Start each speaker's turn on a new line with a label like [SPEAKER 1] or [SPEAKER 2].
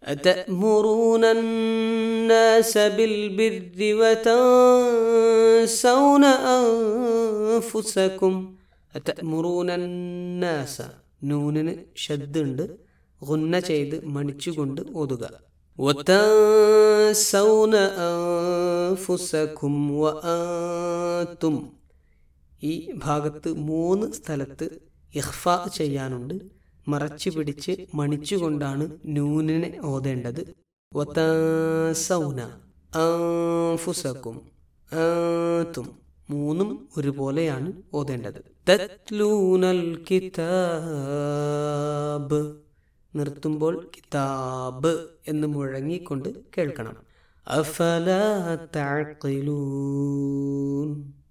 [SPEAKER 1] أتأمرون الناس بالبر وتنسون أنفسكم أتأمرون الناس നൂനിന് ഷദ്ദുണ്ട് ഗുന്ന ചെയ്ത് മണിച്ചുകൊണ്ട് ഓതുക وتنسون أنفسكم وأنتم ഈ ഭാഗത്ത് മൂന്ന് സ്ഥലത്ത് ഇഹ്ഫ ചെയ്യാനുണ്ട് മറച്ചു പിടിച്ച് മണിച്ചുകൊണ്ടാണ് നൂനിനെ ഓതേണ്ടത് വതസൗന അൻഫുസക്കും ആത്തും മൂന്നും ഒരുപോലെയാണ് ഓതേണ്ടത് തത്ലൂനൽ കിതാബ് നിർത്തുമ്പോൾ കിതാബ് എന്ന് മുഴങ്ങിക്കൊണ്ട് കേൾക്കണം അഫല തഅഖിലൂൻ